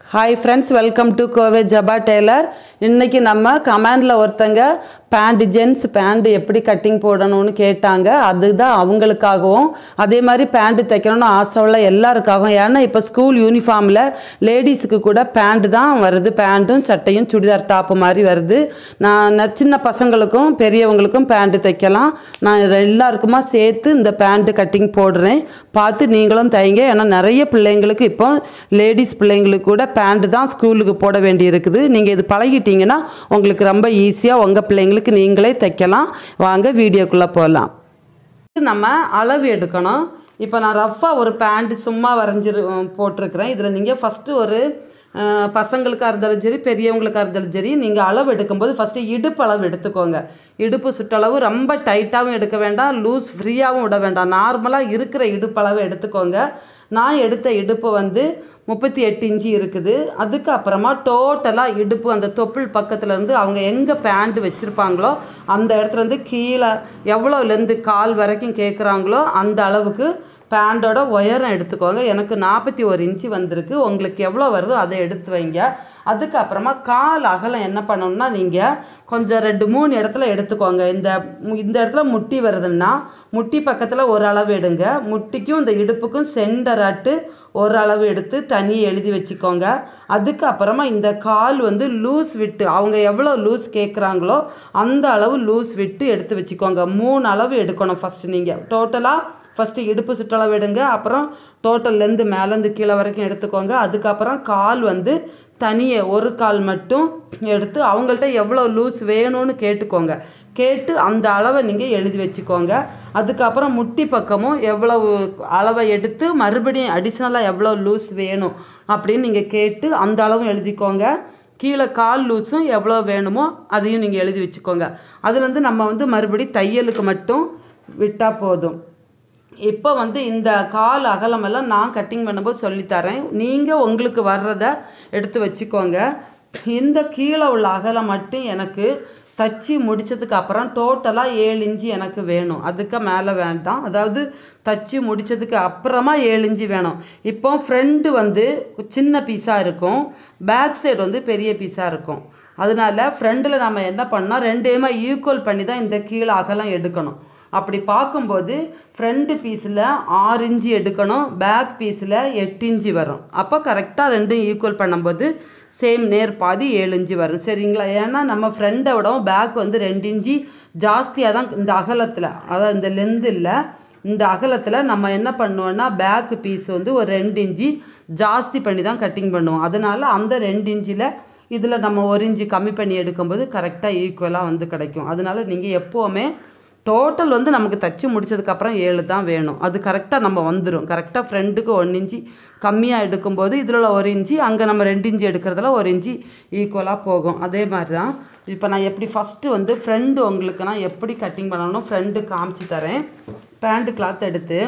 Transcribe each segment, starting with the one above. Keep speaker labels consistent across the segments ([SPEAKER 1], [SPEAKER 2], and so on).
[SPEAKER 1] hi friends welcome to கோவே ஜபா Taylor இன்னைக்கு நம்ம கமெண்டில் ஒருத்தங்க பேண்ட் ஜென்ஸ் பேண்ட் எப்படி கட்டிங் போடணும்னு கேட்டாங்க அதுதான் அவங்களுக்காகவும் அதே மாதிரி பேண்ட் தைக்கணும்னு ஆசை உள்ள எல்லாருக்காகவும் ஏன்னா இப்போ ஸ்கூல் யூனிஃபார்மில் லேடிஸுக்கு கூட பேண்ட் தான் வருது பேண்ட்டும் சட்டையும் சுடிதார் டாப்பு மாதிரி வருது நான் ந- சின்ன பசங்களுக்கும் பெரியவங்களுக்கும் பேண்ட் தைக்கலாம் நான் எல்லாருக்குமா சேர்த்து இந்த பேண்ட் கட்டிங் போடுறேன் பார்த்து நீங்களும் தைங்க ஏன்னா நிறைய பிள்ளைங்களுக்கு இப்போ லேடிஸ் பிள்ளைங்களுக்கு கூட பேண்ட் தான் ஸ்கூலுக்கு போட வேண்டி இருக்குது நீங்கள் இது பழகிட்டீங்கன்னா உங்களுக்கு ரொம்ப ஈஸியாக உங்கள் பிள்ளைங்களுக்கு நீங்களே தைக்கலாம் வாங்க வீடியோக்குள்ளே போகலாம் நம்ம அளவு எடுக்கணும் இப்போ நான் ரஃப்பாக ஒரு பேண்ட் சும்மா வரைஞ்சிரு போட்டிருக்கிறேன் இதில் நீங்கள் ஃபஸ்ட்டு ஒரு அஹ், பசங்களுக்காக இருந்தாலும் சரி பெரியவங்களுக்காக இருந்தாலும் சரி நீங்கள் அளவு எடுக்கும்போது ஃபஸ்ட்டு இடுப்பு அளவு எடுத்துக்கோங்க இடுப்பு சுற்றளவு ரொம்ப டைட்டாகவும் எடுக்க வேண்டாம் லூஸ் ஃப்ரீயாகவும் விட வேண்டாம் நார்மலாக இருக்கிற இடுப்பு அளவு எடுத்துக்கோங்க நான் எடுத்த இடுப்பு வந்து முப்பத்தி எட்டு இன்ச்சு இருக்குது அதுக்கு அப்புறமா டோட்டலாக இடுப்பு அந்த தொப்புள் பக்கத்துல இருந்து அவங்க எங்கே பேண்ட் வச்சுருப்பாங்களோ அந்த இடத்துல இருந்து கீழே எவ்வளோலேருந்து கால் வரைக்கும் கேட்குறாங்களோ அந்த அளவுக்கு பேண்டோட உயரம் எடுத்துக்கோங்க எனக்கு நாற்பத்தி ஒரு இன்ச்சு வந்திருக்கு உங்களுக்கு எவ்வளோ வருதோ அதை எடுத்து வைங்க அதுக்கப்புறமா கால் அகலம் என்ன பண்ணணும்னா நீங்கள் கொஞ்சம் ரெண்டு மூணு இடத்துல எடுத்துக்கோங்க இந்த மு- இந்த இடத்துல முட்டி வருதுன்னா முட்டி பக்கத்தில் ஒரு அளவு எடுங்க முட்டிக்கும் இந்த இடுப்புக்கும் சென்டராட்டு ஒரு அளவு எடுத்து தனியாக எழுதி வச்சுக்கோங்க அதுக்கப்புறமா இந்த கால் வந்து லூஸ் விட்டு அவங்க எவ்வளோ லூஸ் கேட்குறாங்களோ அந்த அளவு லூஸ் விட்டு எடுத்து வச்சுக்கோங்க மூணு அளவு எடுக்கணும் ஃபஸ்ட்டு நீங்கள் டோட்டலாக ஃபஸ்ட்டு இடுப்பு சுற்றளவு எடுங்க அப்புறம் டோட்டல்லேருந்து மேலேருந்து கீழே வரைக்கும் எடுத்துக்கோங்க அதுக்கப்புறம் கால் வந்து தனியே ஒரு கால் மட்டும் எடுத்து அவங்கள்ட்ட எவ்வளோ லூஸ் வேணும்னு கேட்டுக்கோங்க கேட்டு அந்த அளவை நீங்கள் எழுதி வச்சுக்கோங்க அதுக்கப்புறம் முட்டி பக்கமும் எவ்வளவு அளவை எடுத்து மறுபடியும் அடிஷ்னலாக எவ்வளோ லூஸ் வேணும் அப்படின்னு நீங்கள் கேட்டு அந்த அளவும் எழுதிக்கோங்க கீழே கால் லூஸும் எவ்வளோ வேணுமோ அதையும் நீங்கள் எழுதி வச்சுக்கோங்க அதுலேருந்து நம்ம வந்து மறுபடி தையலுக்கு மட்டும் விட்டால் போதும் இப்போ வந்து இந்த கால் அகலமெல்லாம் நான் கட்டிங் பண்ணும்போது சொல்லித்தரேன் நீங்கள் உங்களுக்கு வர்றதை எடுத்து வச்சுக்கோங்க இந்த கீழே உள்ள அகலம் மட்டும் எனக்கு தச்சு முடிச்சதுக்கு அப்புறம் டோட்டலாக ஏழு இன்ச்சு எனக்கு வேணும் அதுக்கு மேலே வேண்டாம் அதாவது தச்சு முடிச்சதுக்கு அப்புறமா ஏழு இன்ச்சு வேணும் இப்போ ஃப்ரண்ட்டு வந்து சின்ன பீஸாக இருக்கும் பேக் சைடு வந்து பெரிய பீஸாக இருக்கும் அதனால ஃப்ரண்டில் நம்ம என்ன பண்ணால் ரெண்டையுமே ஈக்குவல் பண்ணி தான் இந்த கீழே அகலம் எடுக்கணும் அப்படி பார்க்கும்போது ஃப்ரண்ட் பீஸில் ஆறு இன்ச்சு எடுக்கணும் பேக் பீஸில் எட்டு இன்ச்சு வரும் அப்போ கரெக்டாக ரெண்டும் ஈக்குவல் பண்ணும்போது சேம் நேர் பாதி ஏழு இன்ச்சு வரும் சரிங்களா ஏன்னா நம்ம ஃப்ரெண்டை விடவும் பேக் வந்து ரெண்டு இன்ச்சு ஜாஸ்தியாக தான் இந்த அகலத்தில் அதாவது இந்த லெந்தில் இந்த அகலத்தில் நம்ம என்ன பண்ணுவோம்னா பேக் பீஸ் வந்து ஒரு ரெண்டு இன்ச்சு ஜாஸ்தி பண்ணி தான் கட்டிங் பண்ணுவோம் அதனால அந்த ரெண்டு இன்ச்சில் இதில் நம்ம ஒரு இன்ச்சு கம்மி பண்ணி எடுக்கும்போது கரெக்டாக ஈக்குவலாக வந்து கிடைக்கும் அதனால நீங்கள் எப்போவுமே டோட்டல் வந்து நமக்கு தச்சு முடிச்சதுக்கப்புறம் ஏழு தான் வேணும் அது கரெக்டாக நம்ம வந்துடும் கரெக்டாக ஃப்ரெண்டுக்கு ஒன் இன்ச்சு கம்மியாக எடுக்கும்போது இதில் உள்ள ஒரு இன்ச்சு அங்கே நம்ம ரெண்டு இன்ச்சு எடுக்கிறதுல ஒரு இன்ச்சு ஈக்குவலாக போகும் அதே மாதிரி தான் இப்போ நான் எப்படி ஃபஸ்ட்டு வந்து ஃப்ரெண்டு உங்களுக்கு நான் எப்படி கட்டிங் பண்ணணும் ஃப்ரெண்டு காமிச்சு தரேன் பேண்ட் கிளாத் எடுத்து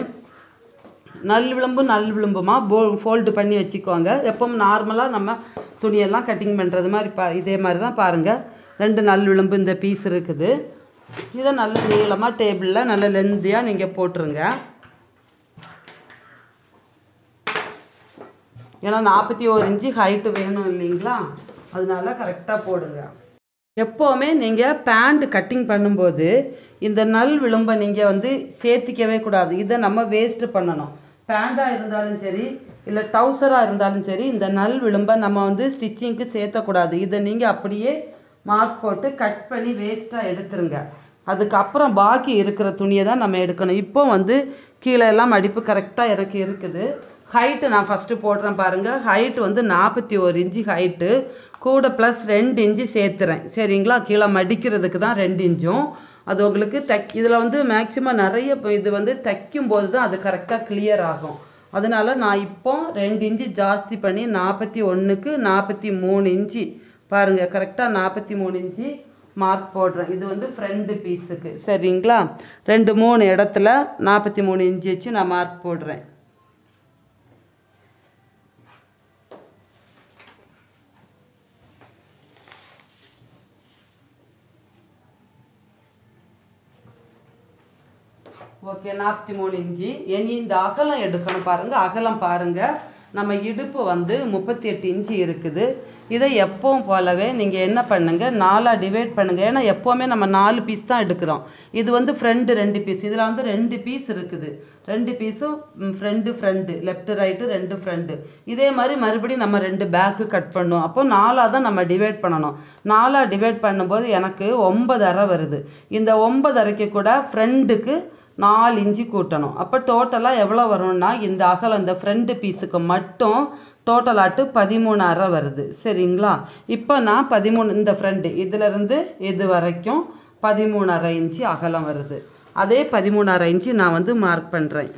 [SPEAKER 1] நல் விளிம்பு நல் விளிம்புமா போ ஃபோல்டு பண்ணி வச்சுக்கோங்க எப்பவும் நார்மலாக நம்ம துணியெல்லாம் கட்டிங் பண்ணுறது மாதிரி பா இதே மாதிரி தான் பாருங்கள் ரெண்டு நல் விளிம்பு இந்த பீஸ் இருக்குது இதை நல்ல நீளமாக டேபிளில் நல்ல லெந்தியாக நீங்கள் போட்டுருங்க ஏன்னா நாற்பத்தி ஒரு இன்ச்சு ஹைட்டு வேணும் இல்லைங்களா அதனால கரெக்டாக போடுங்க எப்போவுமே நீங்கள் பேண்ட் கட்டிங் பண்ணும்போது இந்த நல் விளிம்பை நீங்கள் வந்து சேர்த்திக்கவே கூடாது இதை நம்ம வேஸ்ட்டு பண்ணணும் பேண்டாக இருந்தாலும் சரி இல்லை டவுசராக இருந்தாலும் சரி இந்த நல் விளிம்பை நம்ம வந்து ஸ்டிச்சிங்க்கு சேர்த்தக்கூடாது இதை நீங்கள் அப்படியே மார்க் போட்டு கட் பண்ணி வேஸ்ட்டாக எடுத்துருங்க அதுக்கப்புறம் பாக்கி இருக்கிற துணியை தான் நம்ம எடுக்கணும் இப்போ வந்து கீழே எல்லாம் மடிப்பு கரெக்டாக எனக்கு இருக்குது ஹைட்டு நான் ஃபஸ்ட்டு போடுறேன் பாருங்கள் ஹைட்டு வந்து நாற்பத்தி ஒரு இன்ச்சு ஹைட்டு கூட ப்ளஸ் ரெண்டு இன்ச்சு சேர்த்துறேன் சரிங்களா கீழே மடிக்கிறதுக்கு தான் ரெண்டு இன்ச்சும் அது உங்களுக்கு தைக் இதில் வந்து மேக்ஸிமம் நிறைய இப்ப இது வந்து தைக்கும் போது தான் அது கரெக்டாக கிளியர் ஆகும் அதனால நான் இப்போ ரெண்டு இன்ச்சு ஜாஸ்தி பண்ணி நாற்பத்தி ஒன்றுக்கு நாற்பத்தி மூணு இன்ச்சு பாருங்கள் கரெக்டாக நாற்பத்தி மூணு இன்ச்சு மார்க் போடுறேன் இது வந்து ஃப்ரண்ட் பீஸுக்கு சரிங்களா ரெண்டு மூணு இடத்துல நாற்பத்தி மூணு இன்ச்சு வச்சு நான் மார்க் போடுறேன் ஓகே நாற்பத்தி மூணு இன்ச்சு இனி இந்த அகலம் எடுக்கணும் பாருங்கள் அகலம் பாருங்கள் நம்ம இடுப்பு வந்து முப்பத்தி எட்டு இன்ச்சு இருக்குது இதை எப்பவும் போலவே நீங்கள் என்ன பண்ணுங்க நாலாக டிவைட் பண்ணுங்கள் ஏன்னா எப்போவுமே நம்ம நாலு பீஸ் தான் எடுக்கிறோம் இது வந்து ஃப்ரெண்டு ரெண்டு பீஸ் இதில் வந்து ரெண்டு பீஸ் இருக்குது ரெண்டு பீஸும் ஃப்ரெண்டு ஃப்ரெண்டு லெஃப்ட் ரைட்டு ரெண்டு ஃப்ரெண்டு இதே மாதிரி மறுபடியும் நம்ம ரெண்டு பேக்கு கட் பண்ணுவோம் அப்போ நாலாக தான் நம்ம டிவைட் பண்ணணும் நாலாக டிவைட் பண்ணும்போது எனக்கு ஒன்பது அரை வருது இந்த ஒன்பது அரைக்கு கூட ஃப்ரெண்டுக்கு நாலு இன்ச்சு கூட்டணும் அப்போ டோட்டலாக எவ்வளோ வரும்னா இந்த அகலம் இந்த ஃப்ரண்ட் பீஸுக்கு மட்டும் டோட்டலாட்டு பதிமூணு அரை வருது சரிங்களா இப்போ நான் பதிமூணு இந்த ஃப்ரண்ட் இதிலிருந்து இது வரைக்கும் பதிமூணு அரை இன்ச்சு அகலம் வருது அதே பதிமூணு அரை இன்ச்சு நான் வந்து மார்க் பண்ணுறேன்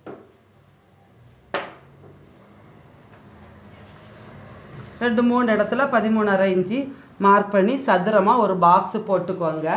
[SPEAKER 1] ரெண்டு மூணு இடத்துல பதிமூணு அரை இன்ச்சு மார்க் பண்ணி சதுரமாக ஒரு பாக்ஸ் போட்டுக்கோங்க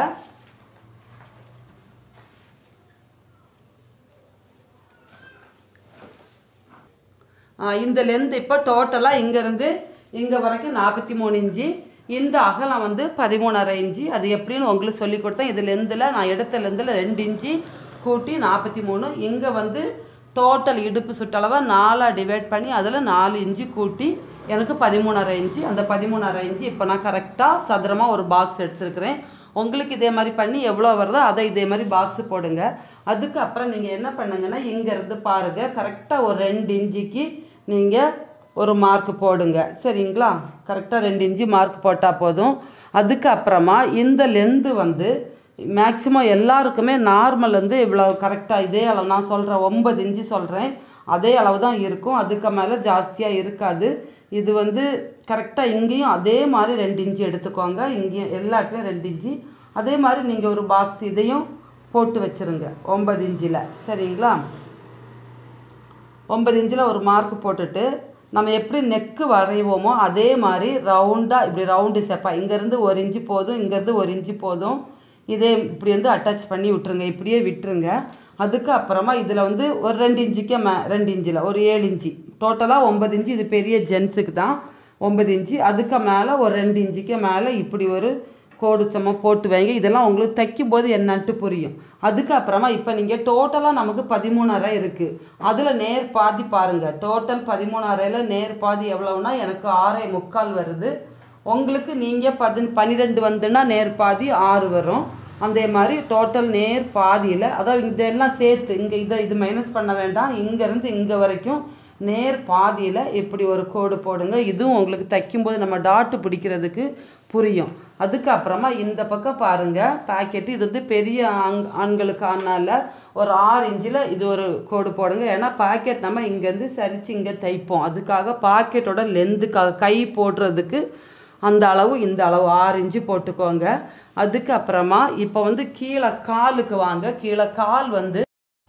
[SPEAKER 1] ஆ, இந்த லென்த் இப்போ டோட்டலாக இங்கேருந்து இங்கே வரைக்கும் நாற்பத்தி மூணு இன்ச்சு இந்த அகலம் வந்து பதிமூணரை இன்ச்சு அது எப்படின்னு உங்களுக்கு சொல்லி கொடுத்தேன் இது லெந்தில் நான் எடுத்த லெந்தில் ரெண்டு இன்ச்சு கூட்டி நாற்பத்தி மூணு இங்கே வந்து டோட்டல் இடுப்பு சுற்றளவை நாலாக டிவைட் பண்ணி அதில் நாலு இன்ச்சு கூட்டி எனக்கு பதிமூணரை இன்ச்சு அந்த பதிமூணரை இன்ச்சு இப்போ நான் கரெக்டாக சதுரமாக ஒரு பாக்ஸ் எடுத்துருக்கிறேன் உங்களுக்கு இதே மாதிரி பண்ணி எவ்வளோ வருதோ அதை இதே மாதிரி பாக்ஸ் போடுங்க அதுக்கு அப்புறம் நீங்கள் என்ன பண்ணுங்கன்னா இங்கேருந்து பாருங்கள் கரெக்டாக ஒரு ரெண்டு இன்ச்சுக்கு நீங்கள் ஒரு மார்க் போடுங்க சரிங்களா கரெக்டாக ரெண்டு இன்ச்சு மார்க் போட்டால் போதும் அதுக்கு அப்புறமா இந்த லென்த்து வந்து மேக்ஸிமம் எல்லாருக்குமே நார்மல் வந்து இவ்வளோ கரெக்டாக இதே அளவு நான் சொல்கிறேன் ஒன்பது இன்ச்சு சொல்கிறேன் அதே அளவு தான் இருக்கும் அதுக்கு மேலே ஜாஸ்தியாக இருக்காது இது வந்து கரெக்டாக இங்கேயும் அதே மாதிரி ரெண்டு இன்ச்சு எடுத்துக்கோங்க இங்கேயும் எல்லா இடத்துலையும் ரெண்டு இன்ச்சு அதே மாதிரி நீங்கள் ஒரு பாக்ஸ் இதையும் போட்டு வச்சுருங்க ஒன்பது இன்ச்சில் சரிங்களா ஒன்பது இன்ச்சில் ஒரு மார்க் போட்டுட்டு நம்ம எப்படி நெக்கு வரைவோமோ அதே மாதிரி ரவுண்டாக இப்படி ரவுண்டு செப்பாக இங்கேருந்து ஒரு இன்ச்சு போதும் இங்கேருந்து ஒரு இன்ச்சு போதும் இதே இப்படி வந்து அட்டாச் பண்ணி விட்டுருங்க இப்படியே விட்டுருங்க அதுக்கு அப்புறமா இதில் வந்து ஒரு ரெண்டு இன்ச்சுக்கே மே ரெண்டு இன்ச்சில் ஒரு ஏழு இன்ச்சு டோட்டலாக ஒன்பது இன்ச்சு இது பெரிய ஜென்ஸுக்கு தான் ஒன்பது இன்ச்சு அதுக்கு மேலே ஒரு ரெண்டு இன்ச்சுக்கு மேலே இப்படி ஒரு கோடு சும்மா போட்டு வைங்க இதெல்லாம் உங்களுக்கு தைக்கும் போது என்னன்ட்டு புரியும் அதுக்கு அப்புறமா இப்போ நீங்கள் டோட்டலாக நமக்கு பதிமூணரை இருக்குது அதில் நேர் பாதி பாருங்கள் டோட்டல் பதிமூணரையில் நேர் பாதி எவ்வளவுனா எனக்கு ஆறே முக்கால் வருது உங்களுக்கு நீங்கள் பதி பன்னிரெண்டு வந்துன்னா நேர் பாதி ஆறு வரும் அதே மாதிரி டோட்டல் நேர் பாதியில் அதாவது இதெல்லாம் சேர்த்து இங்கே இதை இது மைனஸ் பண்ண வேண்டாம் இங்கேருந்து இங்கே வரைக்கும் நேர் பாதியில் இப்படி ஒரு கோடு போடுங்க இதுவும் உங்களுக்கு தைக்கும்போது நம்ம டாட்டு பிடிக்கிறதுக்கு புரியும் அதுக்கப்புறமா இந்த பக்கம் பாருங்கள் பாக்கெட்டு இது வந்து பெரிய ஆண் ஆண்களுக்கானால ஒரு ஆறு இன்ச்சில் இது ஒரு கோடு போடுங்க ஏன்னா பாக்கெட் நம்ம இங்கேருந்து சரிச்சு இங்கே தைப்போம் அதுக்காக பாக்கெட்டோட லென்த்துக்காக கை போடுறதுக்கு அந்த அளவு இந்த அளவு ஆறு இன்ச்சு போட்டுக்கோங்க அதுக்கப்புறமா இப்போ வந்து கீழே காலுக்கு வாங்க கீழே கால் வந்து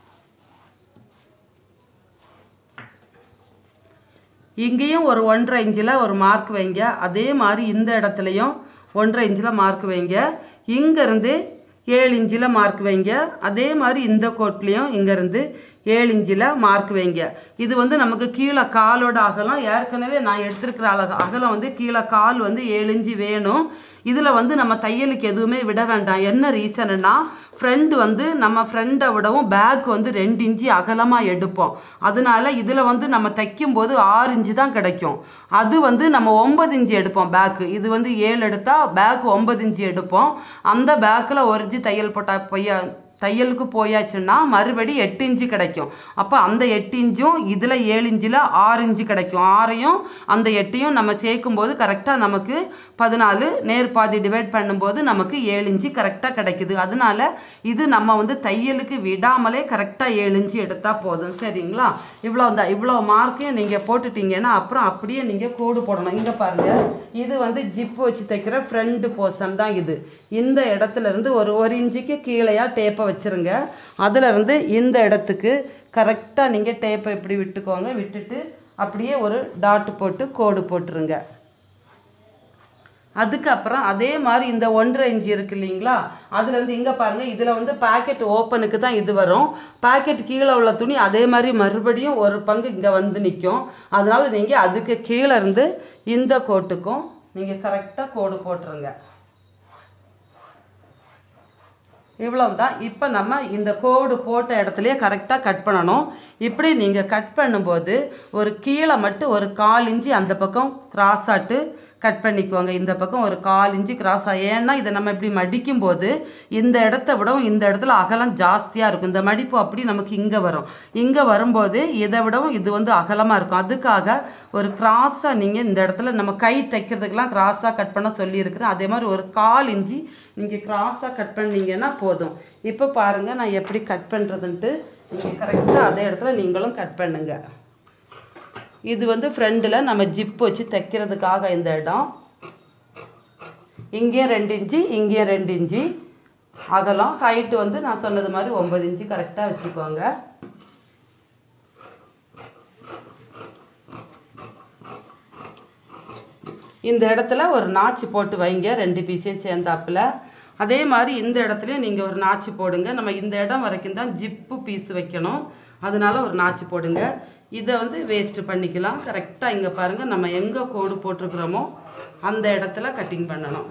[SPEAKER 1] இங்கேயும் ஒரு ஒன்றரை இன்ச்சில் ஒரு மார்க் வைங்க அதே மாதிரி இந்த இடத்துலையும் ஒன்றரை இன்ச்சில் மார்க் வைங்க இங்கேருந்து ஏழு இன்ச்சில் மார்க் வைங்க அதே மாதிரி இந்த கோட்லேயும் இங்கேருந்து ஏழு இன்ச்சில் மார்க் வைங்க இது வந்து நமக்கு கீழே காலோட அகலம் ஏற்கனவே நான் எடுத்திருக்கிற அழகு அகலம் வந்து கீழே கால் வந்து ஏழு இன்ச்சு வேணும் இதில் வந்து நம்ம தையலுக்கு எதுவுமே விட வேண்டாம் என்ன ரீசனுன்னா ஃப்ரண்ட் வந்து நம்ம ஃப்ரெண்டை விடவும் பேக் வந்து ரெண்டு இன்ச்சு அகலமாக எடுப்போம் அதனால இதில் வந்து நம்ம தைக்கும்போது ஆறு இன்ச்சு தான் கிடைக்கும் அது வந்து நம்ம ஒன்பது இன்ச்சு எடுப்போம் பேக்கு இது வந்து ஏழு எடுத்தால் பேக் ஒன்பது இன்ச்சு எடுப்போம் அந்த பேக்கில் ஒரு இன்ச்சு தையல் போட்டால் பொய்யா தையலுக்கு போயாச்சுன்னா மறுபடி எட்டு இன்ச்சு கிடைக்கும் அப்போ அந்த எட்டு இன்ச்சும் இதில் ஏழு இன்ச்சில் ஆறு இன்ச்சு கிடைக்கும் ஆறையும் அந்த எட்டையும் நம்ம சேர்க்கும்போது கரெக்டாக நமக்கு பதினாலு நேர் பாதி டிவைட் பண்ணும்போது நமக்கு ஏழு இன்ச்சு கரெக்டாக கிடைக்குது அதனால இது நம்ம வந்து தையலுக்கு விடாமலே கரெக்டாக ஏழு இன்ச்சு எடுத்தால் போதும் சரிங்களா இவ்வளோ தான் இவ்வளோ மார்க்கையும் நீங்கள் போட்டுட்டீங்கன்னா அப்புறம் அப்படியே நீங்கள் கோடு போடணும் இங்கே பாருங்கள் இது வந்து ஜிப்பு வச்சு தைக்கிற ஃப்ரண்ட் போர்ஷன் தான் இது இந்த இடத்துல இருந்து ஒரு ஒரு இன்ச்சுக்கு கீழேயா டேப்பை வச்சுருங்க அதிலிருந்து இந்த இடத்துக்கு கரெக்டாக நீங்கள் டேப்பை இப்படி விட்டுக்கோங்க விட்டுட்டு அப்படியே ஒரு டாட் போட்டு கோடு போட்டுருங்க அதுக்கப்புறம் அதே மாதிரி இந்த ஒன்றரை இன்ச்சு இருக்கு இல்லைங்களா அதுலேருந்து இங்கே பாருங்கள் இதில் வந்து பாக்கெட் ஓப்பனுக்கு தான் இது வரும் பாக்கெட் கீழே உள்ள துணி அதே மாதிரி மறுபடியும் ஒரு பங்கு இங்கே வந்து நிற்கும் அதனால் நீங்கள் அதுக்கு கீழே இருந்து இந்த கோட்டுக்கும் நீங்கள் கரெக்டாக கோடு போட்டுருங்க இவ்வளோ தான் இப்போ நம்ம இந்த கோடு போட்ட இடத்துலையே கரெக்டாக கட் பண்ணணும் இப்படி நீங்கள் கட் பண்ணும்போது ஒரு கீழே மட்டும் ஒரு கால் இன்ச்சு அந்த பக்கம் கிராஸ் ஆட்டு கட் பண்ணிக்குவாங்க இந்த பக்கம் ஒரு கால் இன்ச்சு கிராஸ் ஆகும் ஏன்னா இதை நம்ம இப்படி மடிக்கும் போது இந்த இடத்த விடவும் இந்த இடத்துல அகலம் ஜாஸ்தியாக இருக்கும் இந்த மடிப்பு அப்படி நமக்கு இங்கே வரும் இங்கே வரும்போது இதை விடவும் இது வந்து அகலமாக இருக்கும் அதுக்காக ஒரு கிராஸாக நீங்கள் இந்த இடத்துல நம்ம கை தைக்கிறதுக்கெலாம் கிராஸாக கட் பண்ண சொல்லியிருக்கிறேன் அதே மாதிரி ஒரு கால் இன்ச்சு நீங்கள் கிராஸாக கட் பண்ணீங்கன்னா போதும் இப்போ பாருங்கள் நான் எப்படி கட் பண்ணுறதுன்ட்டு நீங்கள் கரெக்டாக அதே இடத்துல நீங்களும் கட் பண்ணுங்கள் இது வந்து ஃப்ரண்டில் நம்ம ஜிப் வச்சு தைக்கிறதுக்காக இந்த இடம் இங்கேயும் ரெண்டு இன்ச்சு இங்கேயும் ரெண்டு இன்ச்சு அகலம் ஹைட்டு வந்து நான் சொன்னது மாதிரி ஒம்பது இன்ச்சு கரெக்டாக வச்சுக்கோங்க இந்த இடத்துல ஒரு நாச்சு போட்டு வைங்க ரெண்டு பீஸையும் சேர்ந்தாப்புல அதே மாதிரி இந்த இடத்துலையும் நீங்கள் ஒரு நாச்சு போடுங்க நம்ம இந்த இடம் வரைக்கும் தான் ஜிப்பு பீஸ் வைக்கணும் அதனால ஒரு நாச்சு போடுங்க இதை வந்து வேஸ்ட்டு பண்ணிக்கலாம் கரெக்டாக இங்கே பாருங்கள் நம்ம எங்கே கோடு போட்டிருக்கிறோமோ அந்த இடத்துல கட்டிங் பண்ணணும்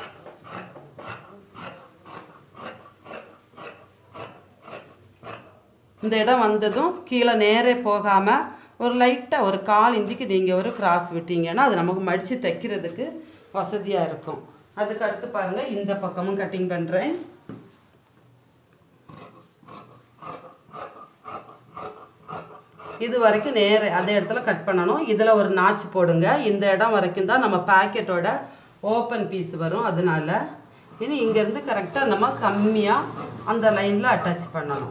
[SPEAKER 1] இந்த இடம் வந்ததும் கீழே நேரே போகாமல் ஒரு லைட்டாக ஒரு கால் இன்ச்சுக்கு நீங்கள் ஒரு கிராஸ் விட்டீங்கன்னா அது நமக்கு மடித்து தைக்கிறதுக்கு வசதியாக இருக்கும் அதுக்கு அடுத்து பாருங்கள் இந்த பக்கமும் கட்டிங் பண்ணுறேன் இது வரைக்கும் நேர அதே இடத்துல கட் பண்ணணும் இதில் ஒரு நாச்சு போடுங்க இந்த இடம் வரைக்கும் தான் நம்ம பேக்கெட்டோட ஓப்பன் பீஸ் வரும் அதனால இனி இங்கேருந்து கரெக்டாக நம்ம கம்மியாக அந்த லைனில் அட்டாச் பண்ணணும்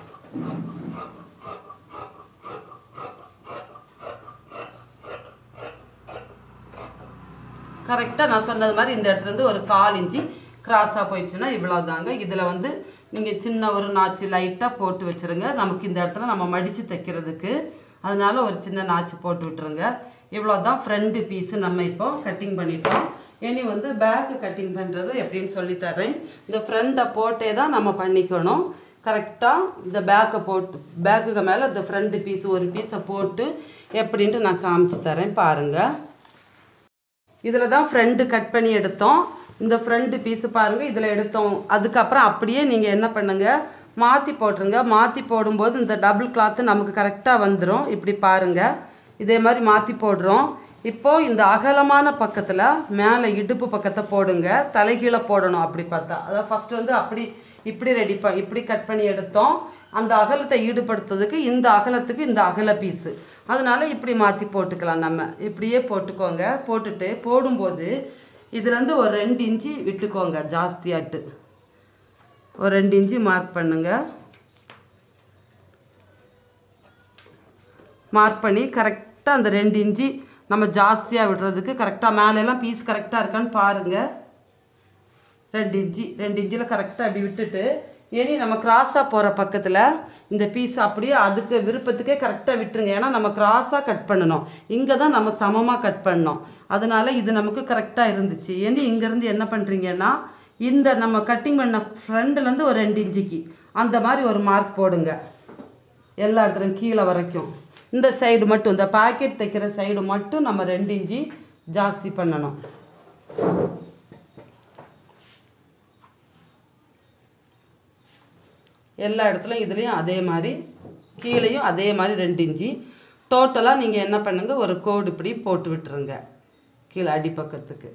[SPEAKER 1] கரெக்டாக நான் சொன்னது மாதிரி இந்த இடத்துல இருந்து ஒரு கால் இன்ச்சு கிராஸாக போயிடுச்சுன்னா இவ்வளோ தாங்க இதில் வந்து நீங்கள் சின்ன ஒரு நாச்சு லைட்டாக போட்டு வச்சுருங்க நமக்கு இந்த இடத்துல நம்ம மடித்து தைக்கிறதுக்கு அதனால ஒரு சின்ன நாச்சு போட்டு விட்டுருங்க இவ்வளோ தான் ஃப்ரண்ட் பீஸு நம்ம இப்போ கட்டிங் பண்ணிட்டோம் இனி வந்து பேக்கு கட்டிங் பண்ணுறது எப்படின்னு சொல்லித்தரேன் இந்த ஃப்ரண்ட்டை போட்டே தான் நம்ம பண்ணிக்கணும் கரெக்டாக இந்த பேக்கை போட்டு பேக்குக்கு மேலே இந்த ஃப்ரண்ட் பீஸ் ஒரு பீஸை போட்டு எப்படின்ட்டு நான் காமிச்சு தரேன் பாருங்கள் இதில் தான் ஃப்ரண்ட்டு கட் பண்ணி எடுத்தோம் இந்த ஃப்ரண்ட்டு பீஸு பாருங்கள் இதில் எடுத்தோம் அதுக்கப்புறம் அப்படியே நீங்கள் என்ன பண்ணுங்கள் மாற்றி போட்டுருங்க மாற்றி போடும்போது இந்த டபுள் கிளாத்து நமக்கு கரெக்டாக வந்துடும் இப்படி பாருங்கள் இதே மாதிரி மாற்றி போடுறோம் இப்போது இந்த அகலமான பக்கத்தில் மேலே இடுப்பு பக்கத்தை போடுங்க தலைகீழ போடணும் அப்படி பார்த்தா அதாவது ஃபஸ்ட்டு வந்து அப்படி இப்படி ரெடி ப இப்படி கட் பண்ணி எடுத்தோம் அந்த அகலத்தை ஈடுபடுத்துறதுக்கு இந்த அகலத்துக்கு இந்த அகல பீஸு அதனால இப்படி மாற்றி போட்டுக்கலாம் நம்ம இப்படியே போட்டுக்கோங்க போட்டுட்டு போடும்போது இதுலேருந்து ஒரு ரெண்டு இன்ச்சு விட்டுக்கோங்க ஜாஸ்தியாட்டு ஒரு ரெண்டு இன்ச்சு மார்க் பண்ணுங்க மார்க் பண்ணி கரெக்டாக அந்த ரெண்டு இன்ச்சு நம்ம ஜாஸ்தியாக விடுறதுக்கு கரெக்டாக மேலெல்லாம் பீஸ் கரெக்டாக இருக்கான்னு பாருங்கள் ரெண்டு இன்ச்சு ரெண்டு இன்ச்சில் கரெக்டாக அப்படி விட்டுட்டு இனி நம்ம கிராஸாக போகிற பக்கத்தில் இந்த பீஸ் அப்படியே அதுக்கு விருப்பத்துக்கே கரெக்டாக விட்டுருங்க ஏன்னா நம்ம கிராஸாக கட் பண்ணணும் இங்கே தான் நம்ம சமமாக கட் பண்ணோம் அதனால இது நமக்கு கரெக்டாக இருந்துச்சு இனி இங்கேருந்து என்ன பண்ணுறீங்கன்னா இந்த நம்ம கட்டிங் பண்ண ஃப்ரண்ட்லேருந்து ஒரு ரெண்டு இன்ச்சுக்கு அந்த மாதிரி ஒரு மார்க் போடுங்க எல்லா இடத்துலையும் கீழே வரைக்கும் இந்த சைடு மட்டும் இந்த பாக்கெட் தைக்கிற சைடு மட்டும் நம்ம ரெண்டு இன்ச்சு ஜாஸ்தி பண்ணணும் எல்லா இடத்துலையும் இதுலேயும் அதே மாதிரி கீழேயும் அதே மாதிரி ரெண்டு இன்ச்சு டோட்டலாக நீங்கள் என்ன பண்ணுங்க ஒரு கோடு இப்படி போட்டு விட்டுருங்க கீழே அடிப்பக்கத்துக்கு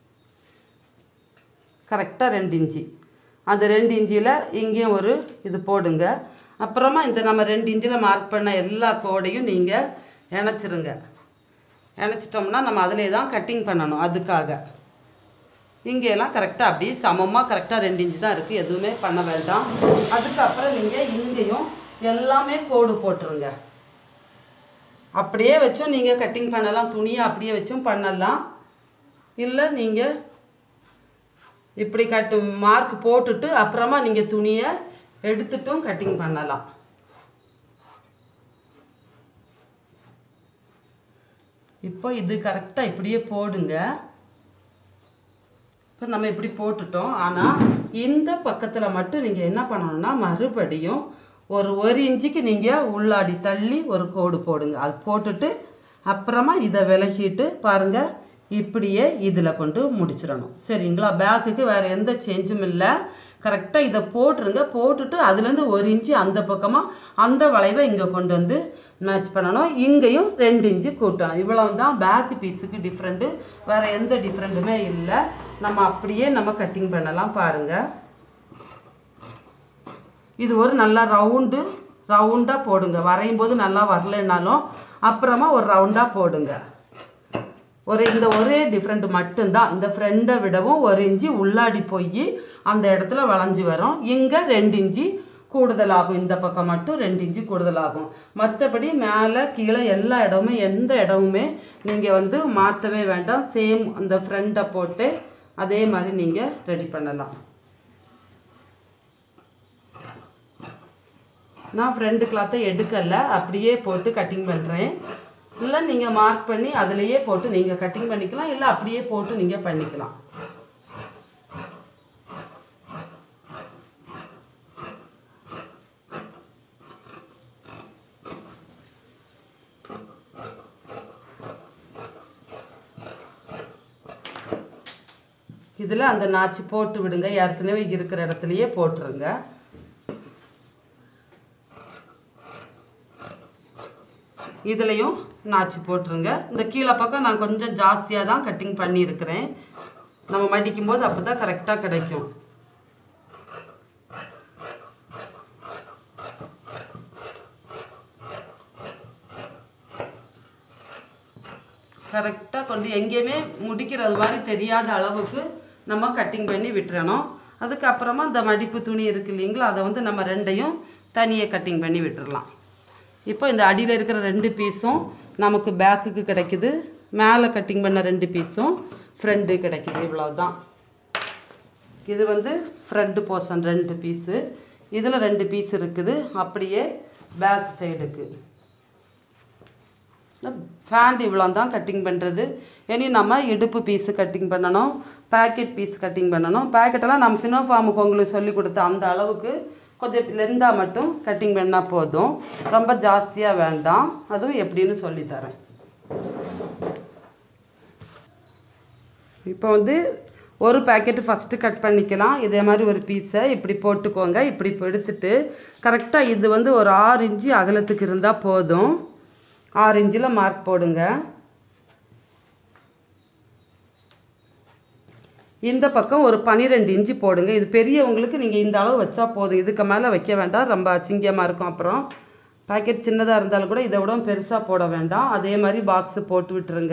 [SPEAKER 1] கரெக்டாக ரெண்டு இன்ச்சு அந்த ரெண்டு இன்ச்சில் இங்கேயும் ஒரு இது போடுங்க அப்புறமா இந்த நம்ம ரெண்டு இன்ச்சில் மார்க் பண்ண எல்லா கோடையும் நீங்கள் இணைச்சிருங்க இணைச்சிட்டோம்னா நம்ம அதிலே தான் கட்டிங் பண்ணணும் அதுக்காக இங்கெல்லாம் கரெக்டாக அப்படி சமமாக கரெக்டாக ரெண்டு இன்ச்சு தான் இருக்குது எதுவுமே பண்ண வேண்டாம் அதுக்கப்புறம் நீங்கள் இங்கேயும் எல்லாமே கோடு போட்டுருங்க அப்படியே வச்சும் நீங்கள் கட்டிங் பண்ணலாம் துணியை அப்படியே வச்சும் பண்ணலாம் இல்லை நீங்கள் இப்படி கட்டு மார்க் போட்டுட்டு அப்புறமா நீங்கள் துணியை எடுத்துட்டும் கட்டிங் பண்ணலாம் இப்போ இது கரெக்டாக இப்படியே போடுங்க இப்போ நம்ம இப்படி போட்டுட்டோம் ஆனால் இந்த பக்கத்தில் மட்டும் நீங்கள் என்ன பண்ணணும்னா மறுபடியும் ஒரு ஒரு இன்ச்சுக்கு நீங்கள் உள்ளாடி தள்ளி ஒரு கோடு போடுங்க அது போட்டுட்டு அப்புறமா இதை விலகிட்டு பாருங்கள் இப்படியே இதில் கொண்டு முடிச்சிடணும் சரிங்களா பேக்குக்கு வேறு எந்த சேஞ்சும் இல்லை கரெக்டாக இதை போட்டுருங்க போட்டுட்டு அதுலேருந்து ஒரு இன்ச்சு அந்த பக்கமாக அந்த வளைவை இங்கே கொண்டு வந்து மேட்ச் பண்ணணும் இங்கேயும் ரெண்டு இன்ச்சு கூட்டணும் இவ்வளவு தான் பேக் பீஸுக்கு டிஃப்ரெண்ட்டு வேறு எந்த டிஃப்ரெண்ட்டுமே இல்லை நம்ம அப்படியே நம்ம கட்டிங் பண்ணலாம் பாருங்கள் இது ஒரு நல்லா ரவுண்டு ரவுண்டாக போடுங்க வரையும் போது நல்லா வரலைன்னாலும் அப்புறமா ஒரு ரவுண்டாக போடுங்க ஒரு இந்த ஒரே டிஃப்ரெண்ட் மட்டும்தான் இந்த ஃப்ரெண்டை விடவும் ஒரு இன்ச்சு உள்ளாடி போய் அந்த இடத்துல வளைஞ்சு வரும் இங்கே ரெண்டு இன்ச்சு கூடுதலாகும் இந்த பக்கம் மட்டும் ரெண்டு இன்ச்சு கூடுதலாகும் மற்றபடி மேலே கீழே எல்லா இடமுமே எந்த இடமுமே நீங்கள் வந்து மாற்றவே வேண்டாம் சேம் அந்த ஃப்ரெண்டை போட்டு அதே மாதிரி நீங்கள் ரெடி பண்ணலாம் நான் ஃப்ரெண்டு கிளாத்தை எடுக்கலை அப்படியே போட்டு கட்டிங் பண்ணுறேன் இல்லை நீங்கள் மார்க் பண்ணி அதுலேயே போட்டு நீங்கள் கட்டிங் பண்ணிக்கலாம் இல்லை அப்படியே போட்டு நீங்கள் பண்ணிக்கலாம் இதில் அந்த நாச்சு போட்டு விடுங்க ஏற்கனவே இருக்கிற இடத்துலையே போட்டுருங்க இதுலேயும் நாச்சு போட்டுருங்க இந்த கீழே பக்கம் நான் கொஞ்சம் ஜாஸ்தியாக தான் கட்டிங் பண்ணியிருக்கிறேன் நம்ம மடிக்கும் போது அப்போ தான் கரெக்டாக கிடைக்கும் கரெக்டாக கொண்டு எங்கேயுமே முடிக்கிறது மாதிரி தெரியாத அளவுக்கு நம்ம கட்டிங் பண்ணி விட்டுறணும் அதுக்கப்புறமா இந்த மடிப்பு துணி இருக்கு இல்லைங்களா அதை வந்து நம்ம ரெண்டையும் தனியாக கட்டிங் பண்ணி விட்டுறலாம் இப்போ இந்த அடியில் இருக்கிற ரெண்டு பீஸும் நமக்கு பேக்குக்கு கிடைக்குது மேலே கட்டிங் பண்ண ரெண்டு பீஸும் ஃப்ரண்ட்டு கிடைக்குது இவ்வளவுதான் இது வந்து ஃப்ரண்ட் போர்ஷன் ரெண்டு பீஸு இதில் ரெண்டு பீஸ் இருக்குது அப்படியே பேக் சைடுக்கு ஃபேண்ட் இவ்வளோ தான் கட்டிங் பண்ணுறது இனி நம்ம இடுப்பு பீஸு கட்டிங் பண்ணணும் பேக்கெட் பீஸ் கட்டிங் பண்ணணும் பேக்கெட்டெல்லாம் நம்ம ஃபினோஃபார்முக்கு உங்களுக்கு சொல்லி கொடுத்த அந்த அளவுக்கு கொஞ்சம் லெந்தாக மட்டும் கட்டிங் பண்ணால் போதும் ரொம்ப ஜாஸ்தியாக வேண்டாம் அதுவும் எப்படின்னு சொல்லித்தரேன் இப்போ வந்து ஒரு பேக்கெட்டு ஃபஸ்ட்டு கட் பண்ணிக்கலாம் இதே மாதிரி ஒரு பீஸை இப்படி போட்டுக்கோங்க இப்படி இப்போ எடுத்துட்டு கரெக்டாக இது வந்து ஒரு ஆறு இன்ச்சு அகலத்துக்கு இருந்தால் போதும் ஆறு இன்ச்சில் மார்க் போடுங்க இந்த பக்கம் ஒரு பன்னிரெண்டு இன்ச்சு போடுங்க இது பெரியவங்களுக்கு நீங்கள் இந்த அளவு வச்சா போதும் இதுக்கு மேலே வைக்க வேண்டாம் ரொம்ப அசிங்கமாக இருக்கும் அப்புறம் பாக்கெட் சின்னதாக இருந்தாலும் கூட இதை விட பெருசாக போட வேண்டாம் அதே மாதிரி பாக்ஸு போட்டு விட்டுருங்க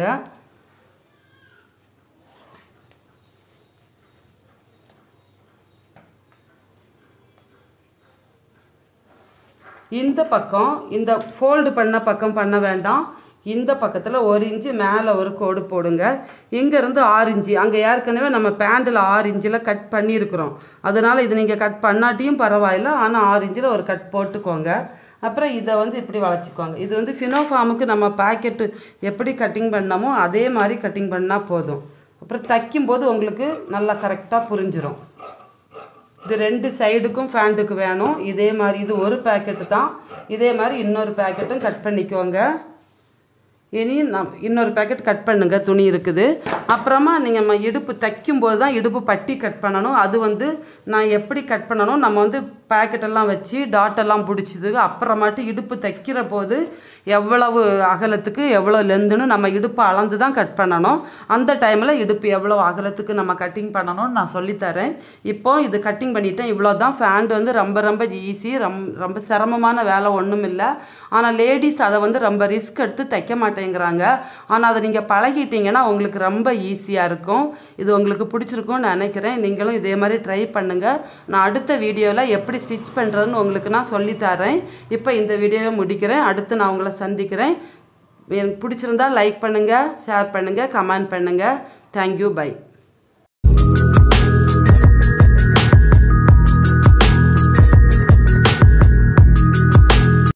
[SPEAKER 1] இந்த பக்கம் இந்த ஃபோல்டு பண்ண பக்கம் பண்ண வேண்டாம் இந்த பக்கத்தில் ஒரு இன்ச்சு மேலே ஒரு கோடு போடுங்க இங்கேருந்து ஆறு இன்ச்சு அங்கே ஏற்கனவே நம்ம பேண்டில் ஆறு இன்ச்சில் கட் பண்ணியிருக்கிறோம் அதனால் இது நீங்கள் கட் பண்ணாட்டியும் பரவாயில்ல ஆனால் ஆறு இன்ச்சில் ஒரு கட் போட்டுக்கோங்க அப்புறம் இதை வந்து இப்படி வளைச்சிக்கோங்க இது வந்து ஃபினோஃபார்முக்கு நம்ம பேக்கெட்டு எப்படி கட்டிங் பண்ணோமோ அதே மாதிரி கட்டிங் பண்ணால் போதும் அப்புறம் தைக்கும்போது உங்களுக்கு நல்லா கரெக்டாக புரிஞ்சிடும் இது ரெண்டு சைடுக்கும் ஃபேண்டுக்கு வேணும் இதே மாதிரி இது ஒரு பேக்கெட்டு தான் இதே மாதிரி இன்னொரு பேக்கெட்டும் கட் பண்ணிக்கோங்க இனி நம் இன்னொரு பேக்கெட் கட் பண்ணுங்க துணி இருக்குது அப்புறமா நீங்கள் நம்ம இடுப்பு தைக்கும்போது தான் இடுப்பு பட்டி கட் பண்ணணும் அது வந்து நான் எப்படி கட் பண்ணணும் நம்ம வந்து பேக்கெட்டெல்லாம் வச்சு டாட்டெல்லாம் பிடிச்சிது அப்புறமாட்டு இடுப்பு தைக்கிற போது எவ்வளவு அகலத்துக்கு எவ்வளோ லெந்துன்னு நம்ம இடுப்பை அளந்து தான் கட் பண்ணணும் அந்த டைமில் இடுப்பு எவ்வளோ அகலத்துக்கு நம்ம கட்டிங் பண்ணணும்னு நான் சொல்லித்தரேன் இப்போ இது கட்டிங் பண்ணிட்டேன் இவ்வளோ தான் ஃபேண்ட் வந்து ரொம்ப ரொம்ப ஈஸி ரம் ரொம்ப சிரமமான வேலை ஒன்றும் இல்லை ஆனால் லேடிஸ் அதை வந்து ரொம்ப ரிஸ்க் எடுத்து தைக்க மாட்டேங்கிறாங்க ஆனால் அதை நீங்கள் பழகிட்டீங்கன்னா உங்களுக்கு ரொம்ப ஈஸியாக இருக்கும் இது உங்களுக்கு பிடிச்சிருக்கும்னு நினைக்கிறேன் நீங்களும் இதே மாதிரி ட்ரை பண்ணுங்கள் நான் அடுத்த வீடியோவில் எப்படி ஸ்டிச் பண்ணுறதுன்னு உங்களுக்கு நான் சொல்லித்தரேன் இப்போ இந்த வீடியோவை முடிக்கிறேன் அடுத்து நான் உங்களை சந்திக்கிறேன் எனக்கு பிடிச்சிருந்தா லைக் பண்ணுங்கள் ஷேர் பண்ணுங்கள் கமெண்ட் பண்ணுங்கள் தேங்க்யூ பை